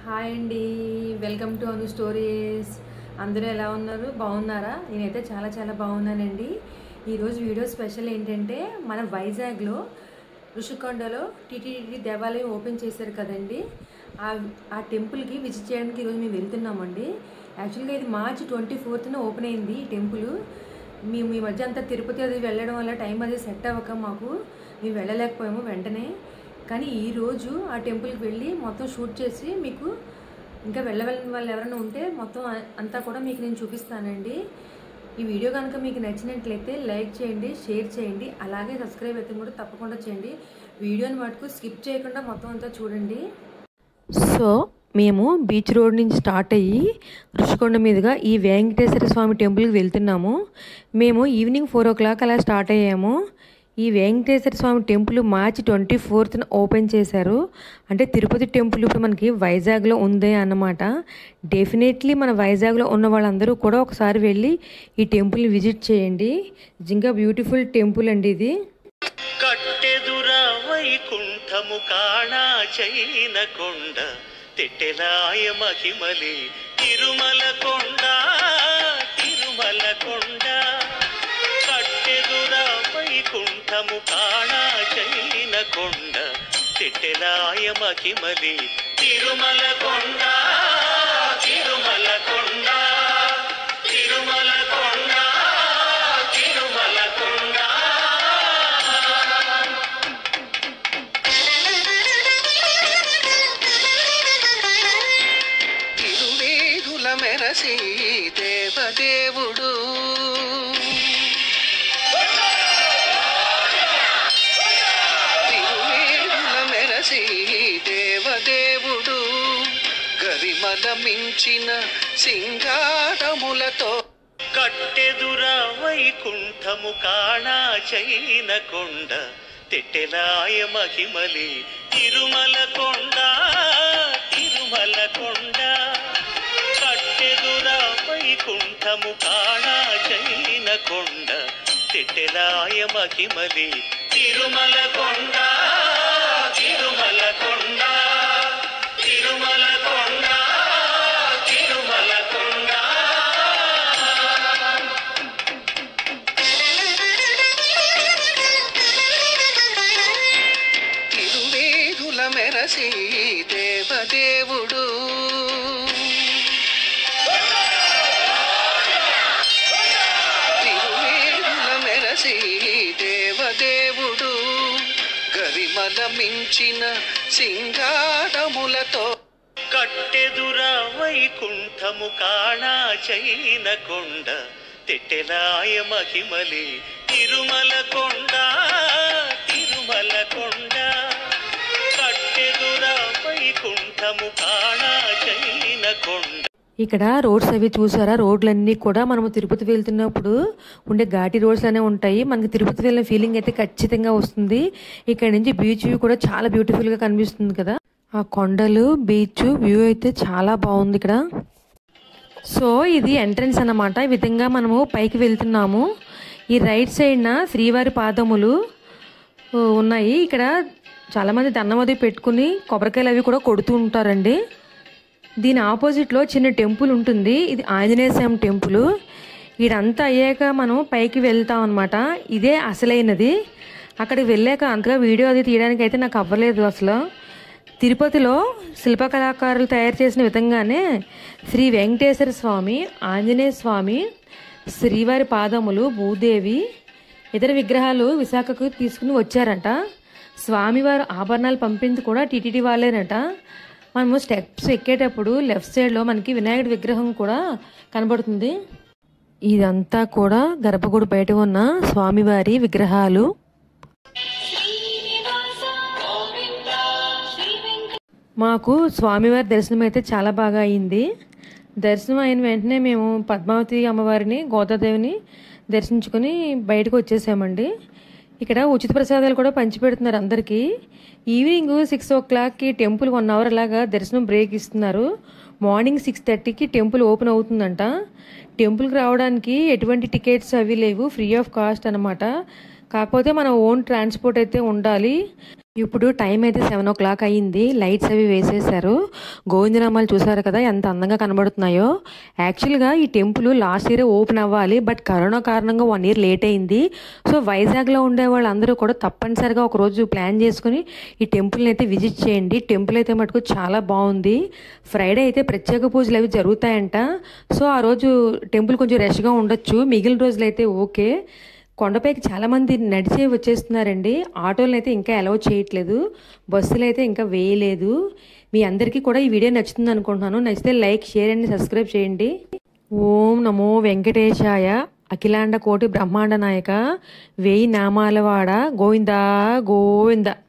hi అండి welcome to Anu stories అందరూ ఎలా ఉన్నారు బాగున్నారా నేనైతే చాలా చాలా బాగున్నానండి ఈరోజు వీడియో స్పెషల్ ఏంటంటే మన వైజాగ్లో ఋషికొండలో టీటీడీ దేవాలయం ఓపెన్ చేశారు కదండి ఆ ఆ టెంపుల్కి విజిట్ చేయడానికి ఈరోజు మేము వెళ్తున్నామండి యాక్చువల్గా ఇది మార్చి ట్వంటీ ఫోర్త్న ఓపెన్ అయింది ఈ టెంపుల్ మేము ఈ మధ్య అంతా తిరుపతి అది వెళ్ళడం వల్ల టైం అది సెట్ అవ్వక మాకు మేము వెళ్ళలేకపోయాము వెంటనే కానీ ఈరోజు ఆ టెంపుల్కి వెళ్ళి మొత్తం షూట్ చేసి మీకు ఇంకా వెళ్ళవలసిన వాళ్ళు ఎవరైనా ఉంటే మొత్తం అ- అంతా కూడా మీకు నేను చూపిస్తానండి ఈ వీడియో కనుక మీకు నచ్చినట్లయితే లైక్ చేయండి షేర్ చేయండి అలాగే సబ్స్క్రైబ్ అయితే కూడా తప్పకుండా చేయండి వీడియోని మటుకు స్కిప్ చేయకుండా మొత్తం అంతా చూడండి సో మేము బీచ్ రోడ్ నుంచి స్టార్ట్ అయ్యి ఋషికొండ మీదుగా ఈ వెంకటేశ్వర స్వామి టెంపుల్కి వెళ్తున్నాము మేము ఈవినింగ్ ఫోర్ ఓ క్లాక్ అలా స్టార్ట్ అయ్యాము ఈ Venkateswara Swami temple March twenty ఫోర్త్న ఓపెన్ చేశారు అంటే తిరుపతి టెంపుల్ ఇప్పుడు మనకి వైజాగ్లో ఉంది అన్నమాట డెఫినెట్లీ మన వైజాగ్లో ఉన్న వాళ్ళందరూ కూడా ఒకసారి వెళ్ళి ఈ టెంపుల్ని విజిట్ చేయండి నిజంగా బ్యూటిఫుల్ టెంపుల్ అండి ఇది కట్టెదుర వైకుంఠము కాణా చైన కొండ తెట్టెలాయ మహిమలి తిరుమల కొండ తిరుమల కొండ కట్టెదుర వైకుంఠము కాణా చైన కొండ తెట్టెలాయ మహిమలి తిరుమల కొండ తిరుమల కొండ తిరుమల కొండ తిరుమల కొండ తిరువేదుల మెరసి దేవదేవుడు తిరువేదుల మెరసి దేవదేవుడు గరిమల మించిన సింగారములతో కట్టెదుర వైకుంఠము కాణా చైన కొండ తెట్టెలాయ మహిమలి తిరుమల కొండ తిరుమల కొండ కట్టెదుర వైకుంఠము కాణా చైన కొండ తెట్టెలాయ మహిమలి తిరుమల కొండ తిరుమల కొండ తిరుమల కొండ తిరుమల కొండ తిరువేదుల మెరసి దేవదేవుడు తిరువేదుల మెరసి దేవదేవుడు గరిమల మించిన సింగారములతో కట్టెదుర వైకుంఠము కాణా చైన కొండ తెట్టెలాయ మహిమలి తిరుమల కొండ తిరుమల కొండ కట్టెదుర వైకుంఠము కాణా చైన కొండ ఇక్కడ రోడ్స్ అవి చూసారా రోడ్లన్నీ కూడా మనము తిరుపతి వెళ్తున్నప్పుడు ఉండే ఘాటి రోడ్స్ అనే ఉంటాయి మనకి తిరుపతి వెళ్ళిన ఫీలింగ్ అయితే ఖచ్చితంగా వస్తుంది ఇక్కడ నుంచి బీచ్ వ్యూ కూడా చాలా బ్యూటిఫుల్ గా కనిపిస్తుంది కదా ఆ కొండలు బీచ్ వ్యూ అయితే చాలా బాగుంది ఇక్కడ సో ఇది ఎంట్రన్స్ అన్నమాట ఈ విధంగా మనము పైకి వెళ్తున్నాము ఈ రైట్ సైడ్న శ్రీవారి పాదములు ఓ, ఉన్నాయి ఇక్కడ చాలామంది దండం అది పెట్టుకుని కొబ్బరికాయలు అవి కూడా కొడుతూ ఉంటారండి దీని ఆపోజిట్లో చిన్న టెంపుల్ ఉంటుంది ఇది ఆంజనేయ స్వామి టెంపుల్ ఇదంతా అయ్యాక మనం పైకి వెళ్తాం అనమాట ఇదే అసలైనది అక్కడికి వెళ్ళాక అంతగా వీడియో అది తీయడానికి అయితే నాకు అవ్వలేదు అసలు తిరుపతిలో శిల్పకళాకారులు తయారు చేసిన విధంగానే శ్రీ వెంకటేశ్వర స్వామి ఆంజనేయ స్వామి శ్రీవారి పాదములు భూదేవి ఇతర విగ్రహాలు విశాఖకు తీసుకుని వచ్చారంట స్వామివారు ఆభరణాలు పంపింది కూడా టీటీడీ వాళ్ళేనట మనము స్టెప్స్ ఎక్కేటప్పుడు లెఫ్ట్ సైడ్లో మనకి వినాయకుడి విగ్రహం కూడా కనబడుతుంది ఇదంతా కూడా గర్భగుడి బయట ఉన్న స్వామివారి విగ్రహాలు మాకు స్వామివారి దర్శనం అయితే చాలా బాగా అయింది దర్శనం అయిన వెంటనే మేము పద్మావతి అమ్మవారిని గోదాదేవిని దర్శించుకొని బయటకు వచ్చేసామండి ఇక్కడ ఉచిత ప్రసాదాలు కూడా పంచిపెడుతున్నారు అందరికీ ఈవినింగ్ సిక్స్ ఓ క్లాక్కి టెంపుల్ వన్ అవర్ అలాగా దర్శనం బ్రేక్ ఇస్తున్నారు మార్నింగ్ సిక్స్ థర్టీకి టెంపుల్ ఓపెన్ అవుతుందంట టెంపుల్కి రావడానికి ఎటువంటి టికెట్స్ అవి లేవు ఫ్రీ ఆఫ్ కాస్ట్ అనమాట కాకపోతే మన ఓన్ ట్రాన్స్పోర్ట్ అయితే ఉండాలి ఇప్పుడు టైం అయితే సెవెన్ ఓ క్లాక్ అయ్యింది లైట్స్ అవి వేసేసారు గోవిందనామాలు చూసారు కదా ఎంత అందంగా కనబడుతున్నాయో యాక్చువల్గా ఈ టెంపుల్ లాస్ట్ ఇయర్ ఓపెన్ అవ్వాలి బట్ కరోనా కారణంగా వన్ ఇయర్ లేట్ అయింది సో వైజాగ్లో ఉండే వాళ్ళందరూ కూడా తప్పనిసరిగా ఒక రోజు ప్లాన్ చేసుకుని ఈ టెంపుల్ని అయితే విజిట్ చేయండి టెంపుల్ అయితే మటుకు చాలా బాగుంది ఫ్రైడే అయితే ప్రత్యేక పూజలు అవి జరుగుతాయంట సో ఆ రోజు టెంపుల్ కొంచెం రష్గా ఉండొచ్చు మిగిలిన రోజులు అయితే ఓకే కొండపైకి చాలామంది నడిచే వచ్చేస్తున్నారండి ఆటోలు అయితే ఇంకా అలౌ చేయట్లేదు బస్సులు అయితే ఇంకా వేయలేదు మీ అందరికీ కూడా ఈ వీడియో నచ్చుతుంది అనుకుంటున్నాను నచ్చితే లైక్ షేర్ అండ్ సబ్స్క్రైబ్ చేయండి ఓం నమో వెంకటేశాయ అఖిలాండ కోటి బ్రహ్మాండ నాయక వేయి నామాలవాడ గోవిందా గోవింద